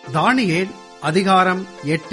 தானியேல் அதிகாரம் எட்டு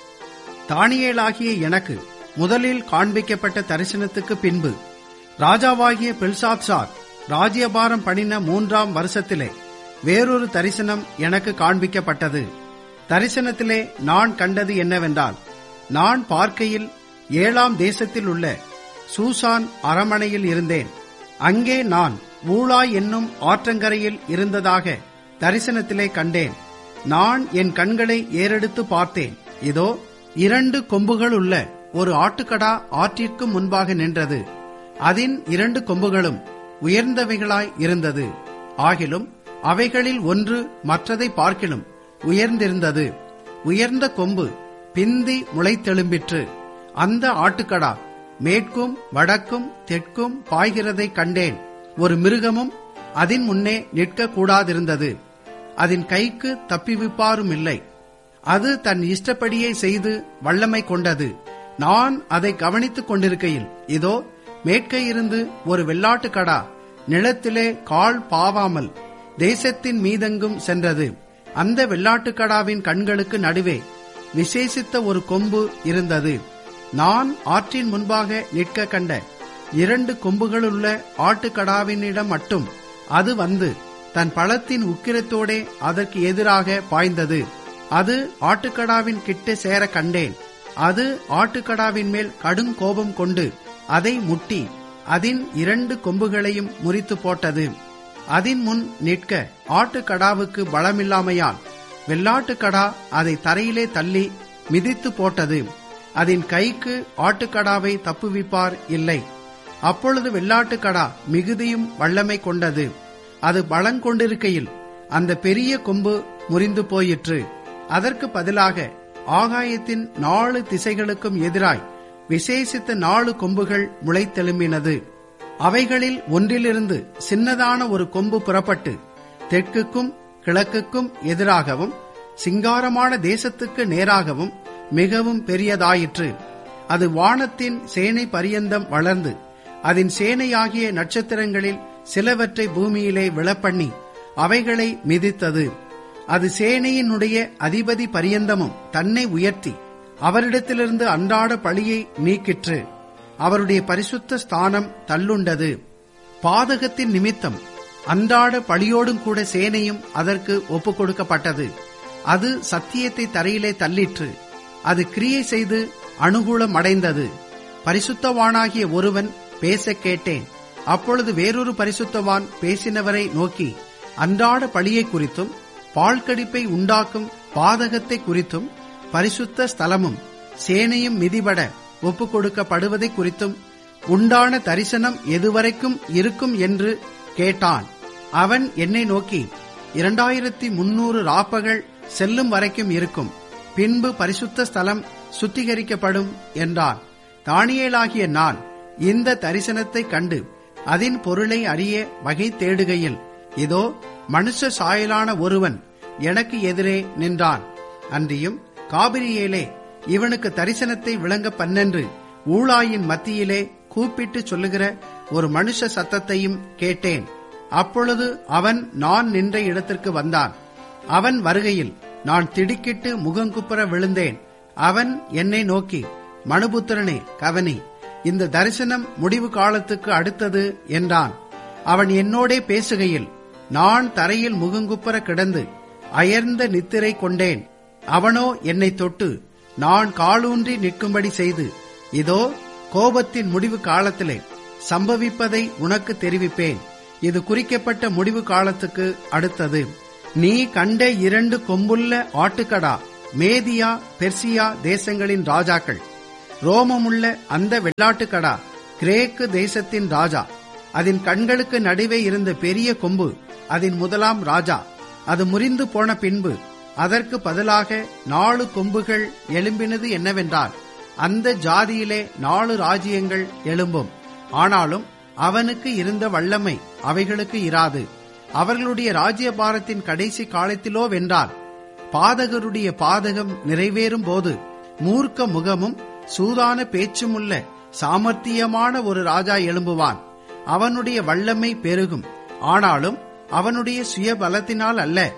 தானியேலாகிய எனக்கு முதலில் காண்பிக்கப்பட்ட தரிசனத்துக்கு பின்பு ராஜாவாகிய பெல்சாத்சார் ராஜ்யபாரம் பண்ணின மூன்றாம் வருஷத்திலே வேறொரு தரிசனம் எனக்கு காண்பிக்கப்பட்டது தரிசனத்திலே நான் கண்டது என்னவென்றால் நான் பார்க்கையில் ஏழாம் தேசத்தில் உள்ள சூசான் அரமனையில் இருந்தேன் அங்கே நான் ஊழாய் என்னும் ஆற்றங்கரையில் இருந்ததாக தரிசனத்திலே கண்டேன் நான் என் கண்களை ஏறெடுத்து பார்த்தேன் இதோ இரண்டு கொம்புகள் உள்ள ஒரு ஆட்டுக்கடா ஆற்றிற்கு முன்பாக நின்றது அதன் இரண்டு கொம்புகளும் உயர்ந்தவைகளாய் இருந்தது ஆகிலும் அவைகளில் ஒன்று மற்றதை பார்க்கிலும் உயர்ந்திருந்தது உயர்ந்த கொம்பு பிந்தி முளைத்தெழும்பிற்று அந்த ஆட்டுக்கடா மேற்கும் வடக்கும் தெற்கும் பாய்கிறதை கண்டேன் ஒரு மிருகமும் அதன் முன்னே நிற்க கூடாதிருந்தது அதன் கைக்கு தப்பிவிப்பாரும் இல்லை அது தன் இஷ்டப்படியே செய்து வல்லமை கொண்டது நான் அதை கவனித்துக் கொண்டிருக்கையில் இதோ மேற்கே இருந்து ஒரு வெள்ளாட்டுக்கடா நிலத்திலே கால் பாவாமல் தேசத்தின் மீதெங்கும் சென்றது அந்த வெள்ளாட்டுக்கடாவின் கண்களுக்கு நடுவே விசேஷித்த ஒரு கொம்பு இருந்தது நான் ஆற்றின் முன்பாக நிற்க கண்ட இரண்டு கொம்புகளுள்ள ஆட்டுக்கடாவினிடம் மட்டும் அது வந்து தன் பழத்தின் உக்கிரத்தோடே அதற்கு எதிராக பாய்ந்தது அது ஆட்டுக்கடாவின் கிட்ட சேர கண்டேன் அது ஆட்டுக்கடாவின் மேல் கடும் கோபம் கொண்டு அதை முட்டி அதன் இரண்டு கொம்புகளையும் முறித்து போட்டது அதன் முன் நிற்க ஆட்டுக்கடாவுக்கு பலமில்லாமையால் வெள்ளாட்டுக்கடா அதை தரையிலே தள்ளி மிதித்து போட்டது அதன் கைக்கு ஆட்டுக்கடாவை தப்புவிப்பார் இல்லை அப்பொழுது வெள்ளாட்டுக்கடா மிகுதியும் வல்லமை கொண்டது அது பலங்கொண்டிருக்கையில் அந்த பெரிய கொம்பு முறிந்து போயிற்று அதற்கு பதிலாக ஆகாயத்தின் நாலு திசைகளுக்கும் எதிராய் விசேஷித்த நாலு கொம்புகள் முளைத்தெழும்பினது அவைகளில் ஒன்றிலிருந்து சின்னதான ஒரு கொம்பு புறப்பட்டு தெற்குக்கும் கிழக்குக்கும் எதிராகவும் சிங்காரமான தேசத்துக்கு நேராகவும் மிகவும் பெரியதாயிற்று அது வானத்தின் சேனை பரியந்தம் வளர்ந்து அதன் சேனையாகிய நட்சத்திரங்களில் சிலவற்றை பூமியிலே விழப்பண்ணி அவைகளை மிதித்தது அது சேனையினுடைய அதிபதி பரியந்தமும் தன்னை உயர்த்தி அவரிடத்திலிருந்து அன்றாட பழியை நீக்கிற்று அவருடைய பரிசுத்த ஸ்தானம் தள்ளுண்டது பாதகத்தின் நிமித்தம் அன்றாட பழியோடும் கூட சேனையும் அதற்கு ஒப்புக் கொடுக்கப்பட்டது அது சத்தியத்தை தரையிலே தள்ளிற்று அது கிரியை செய்து அனுகூலம் அடைந்தது பரிசுத்தவானாகிய ஒருவன் பேச கேட்டேன் அப்பொழுது வேறொரு பரிசுத்தவான் பேசினவரை நோக்கி அன்றாட பழியை குறித்தும் பால்கடிப்பை உண்டாக்கும் பாதகத்தை குறித்தும் பரிசுத்த ஸ்தலமும் சேனையும் மிதிபட ஒப்புக் கொடுக்கப்படுவதை குறித்தும் உண்டான தரிசனம் எதுவரைக்கும் இருக்கும் என்று கேட்டான் அவன் என்னை நோக்கி இரண்டாயிரத்தி முன்னூறு ராப்பகள் செல்லும் வரைக்கும் இருக்கும் பின்பு பரிசுத்த ஸ்தலம் சுத்திகரிக்கப்படும் என்றான் தானியேலாகிய நான் இந்த தரிசனத்தை கண்டு அதன் பொருளை அறிய வகை தேடுகையில் இதோ மனுஷ சாயலான ஒருவன் எனக்கு எதிரே நின்றான் அன்றியும் காபிரியேலே இவனுக்கு தரிசனத்தை விளங்க பன்னென்று ஊழாயின் மத்தியிலே கூப்பிட்டு சொல்லுகிற ஒரு மனுஷ சத்தத்தையும் கேட்டேன் அப்பொழுது அவன் நான் நின்ற இடத்திற்கு வந்தான் அவன் வருகையில் நான் திடுக்கிட்டு முகங்குப்புற விழுந்தேன் அவன் என்னை நோக்கி மனுபுத்திரனே கவனி இந்த தரிசனம் முடிவு காலத்துக்கு அடுத்தது என்றான் அவன் என்னோடே பேசுகையில் நான் தரையில் முகங்குப்புற கிடந்து அயர்ந்த நித்திரை கொண்டேன் அவனோ என்னை தொட்டு நான் காலூன்றி நிற்கும்படி செய்து இதோ கோபத்தின் முடிவு காலத்திலே சம்பவிப்பதை உனக்கு தெரிவிப்பேன் இது குறிக்கப்பட்ட முடிவு காலத்துக்கு அடுத்தது நீ கண்ட இரண்டு கொம்புள்ள ஆட்டுக்கடா மேதியா பெர்சியா தேசங்களின் ராஜாக்கள் ரோமமுள்ள அந்த வெள்ளாட்டுக்கடா கிரேக்கு தேசத்தின் ராஜா அதன் கண்களுக்கு நடுவே இருந்த பெரிய கொம்பு அதன் முதலாம் ராஜா அது முறிந்து போன பின்பு அதற்கு பதிலாக நாலு கொம்புகள் எழும்பினது என்னவென்றால் அந்த ஜாதியிலே நாலு ராஜ்யங்கள் எழும்பும் ஆனாலும் அவனுக்கு இருந்த வல்லமை அவைகளுக்கு இராது அவர்களுடைய ராஜ்யபாரத்தின் கடைசி காலத்திலோ வென்றால் பாதகருடைய பாதகம் நிறைவேறும் போது மூர்க்க முகமும் சூதான பேச்சுமுள்ள சாமர்த்தியமான ஒரு ராஜா எழும்புவான் அவனுடைய வல்லமை பெருகும் ஆனாலும் அவனுடைய சுய பலத்தினால் அல்ல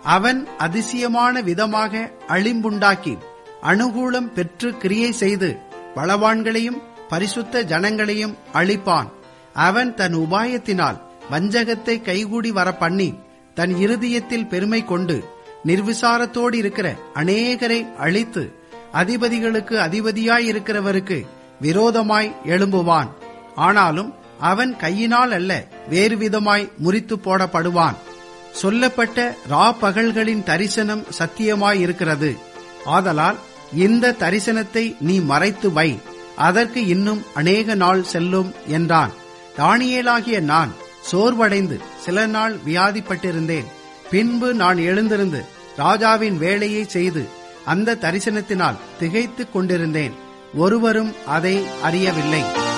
அவன் அதிசயமான விதமாக அழிம்புண்டாக்கி அனுகூலம் பெற்று கிரியை செய்து பலவான்களையும் பரிசுத்த ஜனங்களையும் அழிப்பான் அவன் தன் உபாயத்தினால் வஞ்சகத்தை கைகூடி வர பண்ணி தன் இருதயத்தில் பெருமை கொண்டு நிர்விசாரத்தோடு இருக்கிற அநேகரை அழித்து அதிபதிகளுக்கு அதிபதியாயிருக்கிறவருக்கு விரோதமாய் எழும்புவான் ஆனாலும் அவன் கையினால் அல்ல வேறு விதமாய் முறித்து போடப்படுவான் சொல்லப்பட்ட ரா பகல்களின் தரிசனம் சத்தியமாயிருக்கிறது ஆதலால் இந்த தரிசனத்தை நீ மறைத்து வை அதற்கு இன்னும் அநேக நாள் செல்லும் என்றான் தானியேலாகிய நான் சோர்வடைந்து சில நாள் வியாதிப்பட்டிருந்தேன் பின்பு நான் எழுந்திருந்து ராஜாவின் வேலையை செய்து அந்த தரிசனத்தினால் திகைத்துக் கொண்டிருந்தேன் ஒருவரும் அதை அறியவில்லை